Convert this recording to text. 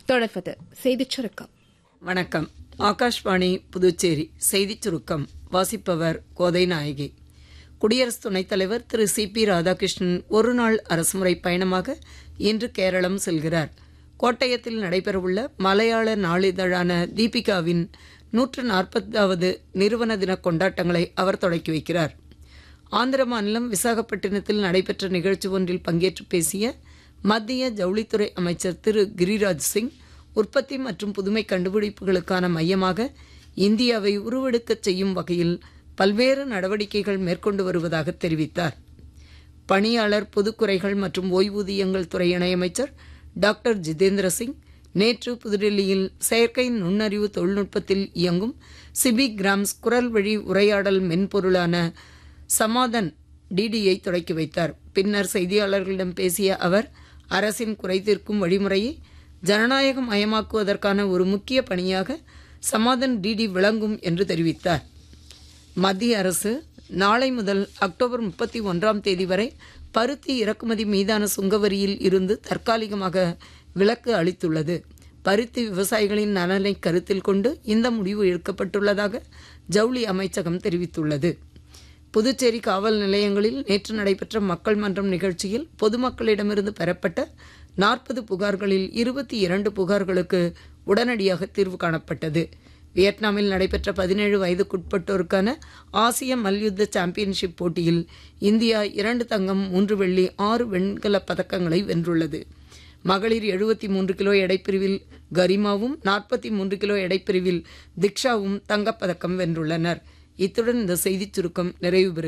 தொடர்வது செய்திச் சுருக்கம் வணக்கம் ஆகாஷ்வாணி புதுச்சேரி செய்திச் சுருக்கம் வாசிப்பவர் கோதை நாயகி குடியரசு துணைத் தலைவர் திரு சி பி ராதாகிருஷ்ணன் ஒருநாள் அரசுமுறை பயணமாக இன்று கேரளம் செல்கிறார் கோட்டயத்தில் நடைபெறவுள்ள மலையாள நாளிதழான தீபிகாவின் நூற்று நாற்பதாவது நிறுவன தின கொண்டாட்டங்களை அவர் தொடக்கி வைக்கிறார் ஆந்திர மாநிலம் விசாகப்பட்டினத்தில் நடைபெற்ற நிகழ்ச்சி ஒன்றில் பங்கேற்று பேசிய மத்திய ஜவுளித்துறை அமைச்சர் திரு கிரிராஜ் சிங் உற்பத்தி மற்றும் புதுமை கண்டுபிடிப்புகளுக்கான மையமாக இந்தியாவை உருவெடுக்கச் செய்யும் வகையில் பல்வேறு நடவடிக்கைகள் மேற்கொண்டு வருவதாக தெரிவித்தார் பணியாளர் பொதுக்குறைகள் மற்றும் ஓய்வூதியங்கள் துறை இணையமைச்சர் டாக்டர் ஜிதேந்திர சிங் நேற்று புதுடில்லியில் செயற்கை நுண்ணறிவு தொழில்நுட்பத்தில் இயங்கும் சிபி கிராம்ஸ் குரல் வழி உரையாடல் மென்பொருளான சமாதன் டிடியை தொடக்கி வைத்தார் பின்னர் செய்தியாளர்களிடம் பேசிய அவர் அரசின் குறைதீர்க்கும் வழிமுறையை ஜனநாயக மயமாக்குவதற்கான ஒரு முக்கிய பணியாக சமாதன் டிடி விளங்கும் என்று தெரிவித்தார் மத்திய அரசு நாளை முதல் அக்டோபர் முப்பத்தி ஒன்றாம் தேதி வரை பருத்தி இறக்குமதி மீதான சுங்கவரியில் இருந்து தற்காலிகமாக விலக்கு அளித்துள்ளது பருத்தி விவசாயிகளின் நலனை கருத்தில் கொண்டு இந்த முடிவு எடுக்கப்பட்டுள்ளதாக ஜவுளி அமைச்சகம் தெரிவித்துள்ளது புதுச்சேரி காவல் நிலையங்களில் நேற்று நடைபெற்ற மக்கள் மன்றம் நிகழ்ச்சியில் பொதுமக்களிடமிருந்து பெறப்பட்ட நாற்பது புகார்களில் இருபத்தி இரண்டு புகார்களுக்கு உடனடியாக தீர்வு காணப்பட்டது வியட்நாமில் நடைபெற்ற பதினேழு வயதுக்குட்பட்டோருக்கான ஆசிய மல்யுத்த சாம்பியன்ஷிப் போட்டியில் இந்தியா இரண்டு தங்கம் மூன்று வெள்ளி ஆறு வெண்கலப் பதக்கங்களை வென்றுள்ளது மகளிர் எழுபத்தி மூன்று கிலோ எடைப்பிரிவில் கரிமாவும் நாற்பத்தி மூன்று கிலோ எடைப்பிரிவில் திக்ஷாவும் தங்கப்பதக்கம் வென்றுள்ளனர் இத்துடன் இந்த செய்திச் சுருக்கம் நிறைவு பெறுகிறது